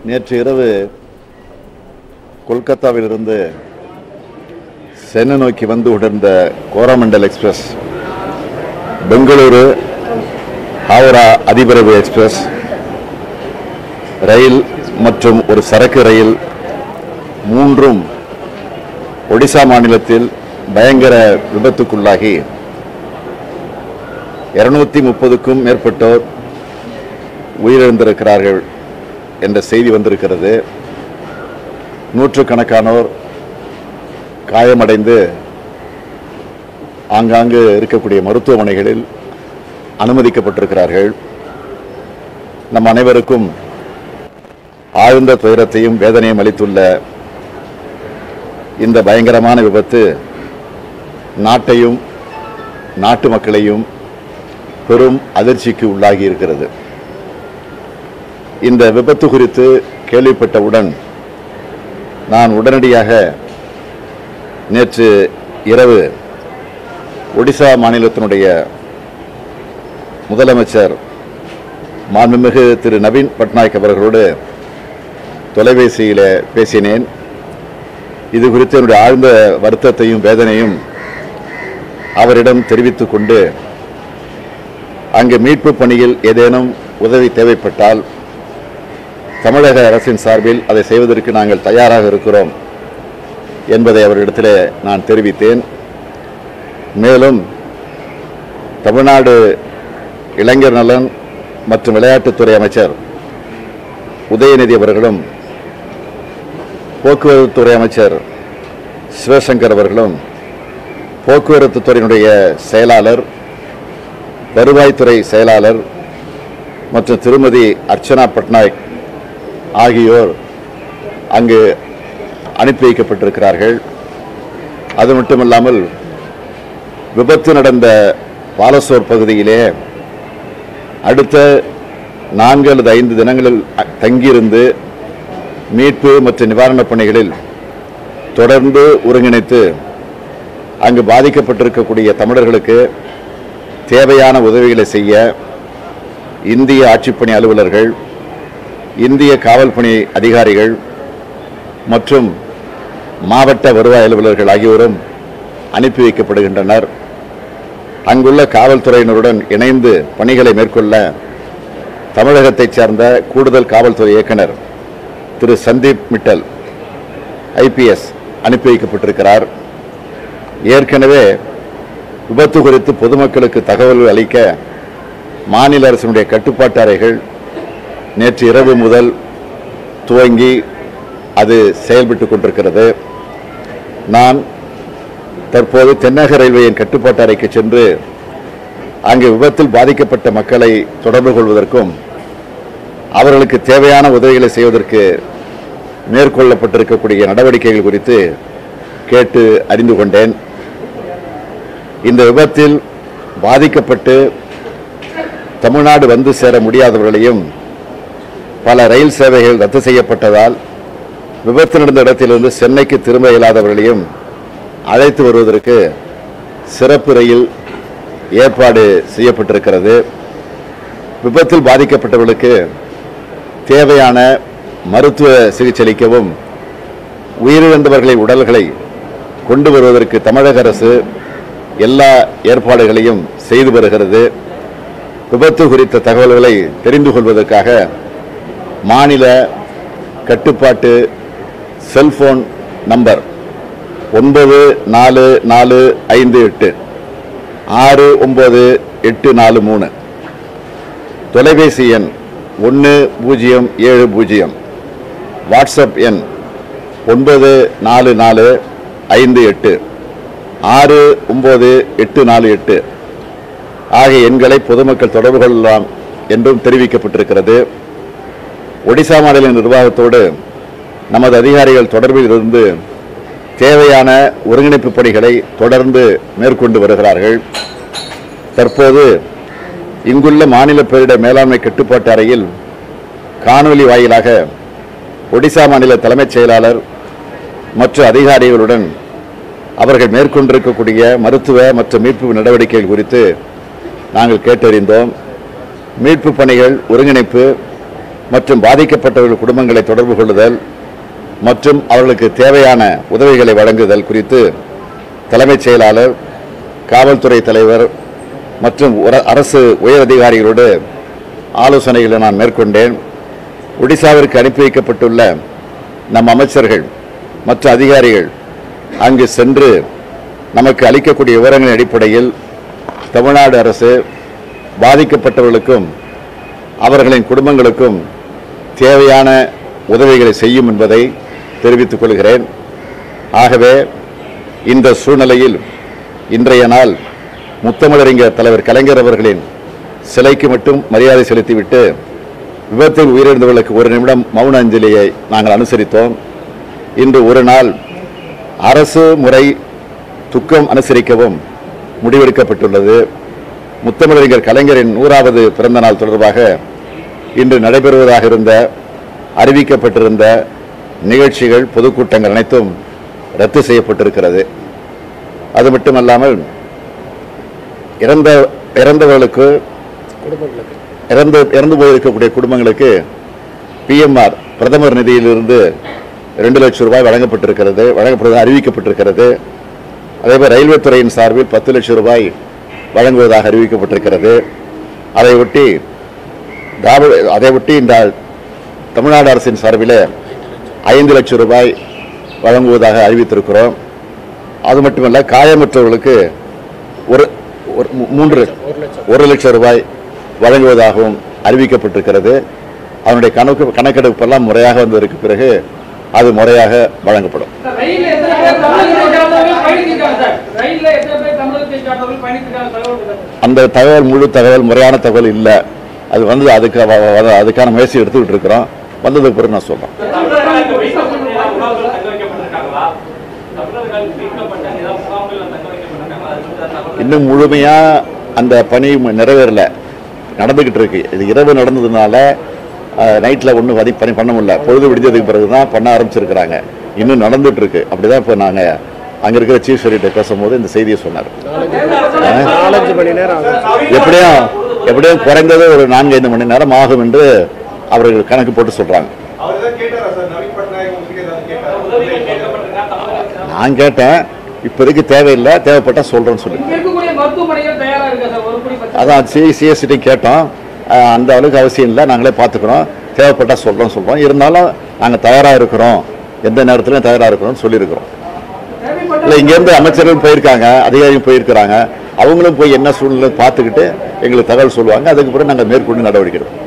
நேற்று இரவு கொல்கத்தாவிலிருந்து சென்னை நோக்கி வந்து உடர்ந்த கோரமண்டல் எக்ஸ்பிரஸ் பெங்களூரு ஹாவரா அதிவிரைவு எக்ஸ்பிரஸ் ரயில் மற்றும் ஒரு சரக்கு ரயில் மூன்றும் ஒடிசா மாநிலத்தில் பயங்கர விபத்துக்குள்ளாகி இருநூத்தி முப்பதுக்கும் மேற்பட்டோர் உயிரிழந்திருக்கிறார்கள் என்ற செய்தி வந்திருக்கிறது நூற்றுக்கணக்கானோர் காயமடைந்து ஆங்காங்கு இருக்கக்கூடிய மருத்துவமனைகளில் அனுமதிக்கப்பட்டிருக்கிறார்கள் நம் அனைவருக்கும் ஆழ்ந்த துயரத்தையும் வேதனையும் அளித்துள்ள இந்த பயங்கரமான விபத்து நாட்டையும் நாட்டு மக்களையும் பெரும் அதிர்ச்சிக்கு உள்ளாகி இருக்கிறது இந்த விபத்து குறித்து கேள்விப்பட்டவுடன் நான் உடனடியாக நேற்று இரவு ஒடிசா மாநிலத்தினுடைய முதலமைச்சர் மாண்புமிகு திரு நவீன் பட்நாயக் அவர்களோடு தொலைபேசியில் பேசினேன் இது குறித்து என்னுடைய ஆழ்ந்த வருத்தத்தையும் வேதனையும் அவரிடம் தெரிவித்துக் கொண்டு அங்கு மீட்பு பணியில் ஏதேனும் உதவி தேவைப்பட்டால் தமிழக அரசின் சார்பில் அதை செய்வதற்கு நாங்கள் தயாராக இருக்கிறோம் என்பதை அவரிடத்தில் நான் தெரிவித்தேன் மேலும் தமிழ்நாடு இளைஞர் நலன் மற்றும் விளையாட்டுத்துறை அமைச்சர் உதயநிதி அவர்களும் போக்குவரத்து துறை அமைச்சர் சிவசங்கர் அவர்களும் போக்குவரத்து துறையினுடைய செயலாளர் வருவாய்த்துறை செயலாளர் மற்றும் திருமதி அர்ச்சனா பட்நாயக் ஆகியோர் அங்கு அனுப்பி வைக்கப்பட்டிருக்கிறார்கள் அது மட்டுமல்லாமல் விபத்து நடந்த பாலசோர் பகுதியிலே அடுத்த நான்கு அல்லது ஐந்து தினங்களில் அ- தங்கியிருந்து மீட்பு மற்றும் நிவாரணப் பணிகளில் தொடர்ந்து ஒருங்கிணைத்து அங்கு பாதிக்கப்பட்டிருக்கக்கூடிய தமிழர்களுக்கு தேவையான உதவிகளை செய்ய இந்திய ஆட்சிப்பணி அலுவலர்கள் இந்திய காவல் பணி அதிகாரிகள் மற்றும் மாவட்ட வருவாய் அலுவலர்கள் ஆகியோரும் அனுப்பி வைக்கப்படுகின்றனர் அங்குள்ள காவல்துறையினருடன் இணைந்து பணிகளை மேற்கொள்ள தமிழகத்தைச் சேர்ந்த கூடுதல் காவல்துறை இயக்குனர் திரு சந்தீப் மிட்டல் ஐபிஎஸ் அனுப்பி வைக்கப்பட்டிருக்கிறார் ஏற்கனவே விபத்து குறித்து பொதுமக்களுக்கு தகவல்கள் அளிக்க மாநில அரசினுடைய கட்டுப்பாட்டு அறைகள் நேற்று இரவு முதல் துவங்கி அது செயல்பட்டு கொண்டிருக்கிறது நான் தற்போது தென்னக ரயில்வேயின் கட்டுப்பாட்டு அறைக்கு சென்று அங்கு விபத்தில் பாதிக்கப்பட்ட மக்களை தொடர்பு கொள்வதற்கும் அவர்களுக்கு தேவையான உதவிகளை செய்வதற்கு மேற்கொள்ளப்பட்டிருக்கக்கூடிய நடவடிக்கைகள் குறித்து கேட்டு அறிந்து கொண்டேன் இந்த விபத்தில் பாதிக்கப்பட்டு தமிழ்நாடு வந்து சேர முடியாதவர்களையும் பல ரயில் சேவைகள் ரத்து செய்யப்பட்டதால் விபத்து நடந்த இடத்திலிருந்து சென்னைக்கு திரும்ப இயலாதவர்களையும் அழைத்து வருவதற்கு சிறப்பு ரயில் ஏற்பாடு செய்யப்பட்டிருக்கிறது விபத்தில் பாதிக்கப்பட்டவர்களுக்கு தேவையான மருத்துவ சிகிச்சை அளிக்கவும் உயிரிழந்தவர்களின் உடல்களை கொண்டு வருவதற்கு தமிழக அரசு எல்லா ஏற்பாடுகளையும் செய்து வருகிறது விபத்து குறித்த தகவல்களை தெரிந்து கொள்வதற்காக மாநில கட்டுப்பாட்டு செல்போன் நம்பர் ஒன்பது நாலு நாலு ஐந்து எட்டு ஆறு ஒன்பது எட்டு நாலு மூணு தொலைபேசி எண் ஒன்று பூஜ்ஜியம் ஏழு பூஜ்ஜியம் வாட்ஸ்அப் எண் ஒன்பது நாலு நாலு ஐந்து எட்டு ஆறு ஒன்பது எட்டு நாலு எட்டு ஆகிய எண்களை பொதுமக்கள் தொடர்பு கொள்ளலாம் என்றும் தெரிவிக்கப்பட்டிருக்கிறது ஒடிசா மாநில நிர்வாகத்தோடு நமது அதிகாரிகள் தொடர்பில் இருந்து தேவையான ஒருங்கிணைப்பு பணிகளை தொடர்ந்து மேற்கொண்டு வருகிறார்கள் தற்போது இங்குள்ள மாநில பேரிடர் மேலாண்மை கட்டுப்பாட்டு அறையில் காணொலி வாயிலாக ஒடிசா மாநில தலைமைச் செயலாளர் மற்ற அதிகாரிகளுடன் அவர்கள் மேற்கொண்டிருக்கக்கூடிய மருத்துவ மற்றும் மீட்பு நடவடிக்கைகள் குறித்து நாங்கள் கேட்டறிந்தோம் மீட்பு பணிகள் ஒருங்கிணைப்பு மற்றும் பாதிக்கப்பட்டவர்கள் குடும்பங்களை தொடர்பு கொள்ளுதல் மற்றும் அவர்களுக்கு தேவையான உதவிகளை வழங்குதல் குறித்து தலைமைச் செயலாளர் காவல்துறை தலைவர் மற்றும் உர- அரசு உயர் அதிகாரிகளோடு ஆலோசனைகளை நான் மேற்கொண்டேன் ஒடிசாவிற்கு அனுப்பி வைக்கப்பட்டுள்ள நம் அமைச்சர்கள் மற்ற அதிகாரிகள் அங்கு சென்று நமக்கு அளிக்கக்கூடிய விவரங்களின் அடிப்படையில் தமிழ்நாடு அரசு பாதிக்கப்பட்டவர்களுக்கும் அவர்களின் குடும்பங்களுக்கும் தேவையான உதவிகளை செய்யும் என்பதை தெரிவித்துக் கொள்கிறேன் ஆகவே இந்த சூழ்நிலையில் இன்றைய நாள் முத்தமிழறிஞர் தலைவர் கலைஞர் அவர்களின் சிலைக்கு மட்டும் மரியாதை செலுத்திவிட்டு விபத்தில் உயிரிழந்தவர்களுக்கு ஒரு நிமிடம் மௌன அஞ்சலியை நாங்கள் அனுசரித்தோம் இன்று ஒரு நாள் அரசு முறை துக்கம் அனுசரிக்கவும் முடிவெடுக்கப்பட்டுள்ளது முத்தமிழறிஞர் கலைஞரின் நூறாவது பிறந்த நாள் தொடர்பாக இன்று நடைபெறுவதாக இருந்த அறிவிக்கப்பட்டிருந்த நிகழ்ச்சிகள் பொதுக்கூட்டங்கள் அனைத்தும் ரத்து செய்யப்பட்டிருக்கிறது அது மட்டுமல்லாமல் இறந்த இறந்தவர்களுக்கு குடும்பங்களுக்கு இறந்து இறந்து போயிருக்கக்கூடிய குடும்பங்களுக்கு பிஎம்ஆர் பிரதமர் நிதியிலிருந்து ரெண்டு லட்சம் ரூபாய் வழங்கப்பட்டிருக்கிறது வழங்கப்படுவது அறிவிக்கப்பட்டிருக்கிறது அதேபோல் ரயில்வே துறையின் சார்பில் பத்து லட்சம் ரூபாய் வழங்குவதாக அறிவிக்கப்பட்டிருக்கிறது அதை ஒட்டி திராவிட அதை ஒட்டி இந்த தமிழ்நாடு அரசின் சார்பில் ஐந்து லட்சம் ரூபாய் வழங்குவதாக அறிவித்திருக்கிறோம் அது மட்டுமல்ல காயமற்றவர்களுக்கு ஒரு ஒரு மூ- மூன்று ஒரு லட்சம் ஒரு லட்சம் ரூபாய் வழங்குவதாகவும் அறிவிக்கப்பட்டிருக்கிறது அதனுடைய கணக்கு கணக்கெடுப்பெல்லாம் முறையாக வந்ததற்கு பிறகு அது முறையாக வழங்கப்படும் ரயில்ல எத்தனை பேர் தமிழகத்தை சார்ந்தவர்கள் பயணிச்சிருக்காங்க சார் ரயில்ல எத்தனை பேர் தமிழகத்தை சார்ந்தவர்கள் பயணிச்சிருக்காங்க தகவல் கொடுங்க. அந்த தகவல் முழு தகவல் முறையான தகவல் இல்லை அது வந்து அதுக்கு வ- வ- அதுக்கான முயற்சி எடுத்துக்கிட்டு இருக்கிறோம் வந்ததுக்கு பிறகு நான் சொல்றேன் தமிழர்களுக்கு மீட்கப்பட்ட ஏதாவது முகாம்கள் தங்க வைக்கப்பட்டிருக்காங்களா? தமிழர்களுக்கு மீட்கப்பட்ட ஏதாவது முகாம்கள்ல தங்க வைக்கப்பட்டிருக்காங்களா? அது குறித்த தகவல் இன்னும் முழுமையா அந்த பணி ம- நிறைவேறல நடந்துகிட்டு இருக்கு இது இரவு நடந்ததுனால நைட்டில் ஒன்றும் பணி பணி பண்ண முடியல பொழுது விடிஞ்சதுக்கு பிறகு தான் பண்ண ஆரம்பிச்சிருக்கிறாங்க இன்னும் நடந்துட்டு இருக்கு அப்படிதான் இப்போ நாங்கள் அங்கே இருக்கிற சீஃப் செக்ரட்டரி பேசும்போது இந்த செய்தியை சொன்னார் நாலஞ்சு நாலஞ்சு மணி நேரம் ஆகும் எப்படியும் எப்படியும் குறைந்தது ஒரு நான்கு ஐந்து மணி நேரம் ஆகும் என்று அவர்கள் கணக்கு போட்டு சொல்றாங்க அவர் ஏதாவது கேட்டாரா சார் நவீன் பட்நாயக் உங்ககிட்ட ஏதாவது கேட்டாரா உதவிகள் கேட்கப்பட்டிருக்கா? தமிழக நான் கேட்டேன் இப்போதைக்கு தேவையில்லை தேவைப்பட்டா சொல்றேன்னு சொல்லி இங்க இருக்கக்கூடிய மருத்துவமனைகள் தயாரா இருக்கா சார் ஒரு படி பத்து அதான் சி சிஎஸ்சிட்டி கேட்டோம் அஹ் அந்த அளவுக்கு அவசியம் இல்லை நாங்களே பார்த்துக்குறோம் தேவைப்பட்டா சொல்கிறோம் சொல்கிறோம் இருந்தாலும் நாங்கள் தயாராக இருக்கிறோம் எந்த நேரத்துலையும் தயாராக இருக்கிறோம்னு சொல்லியிருக்கிறோம் தேவைப்பட்ட இல்லை இங்கேருந்து அமைச்சர்கள் போயிருக்காங்க அதிகாரிகள் போயிருக்கிறாங்க அவங்களும் போய் என்ன சூழ்நிலை பார்த்துக்கிட்டு எங்களுக்கு தகவல் சொல்லுவாங்க அதுக்கு பிறகு நாங்கள் மேற்கொண்டு நடவடிக்கை எடுப்போம்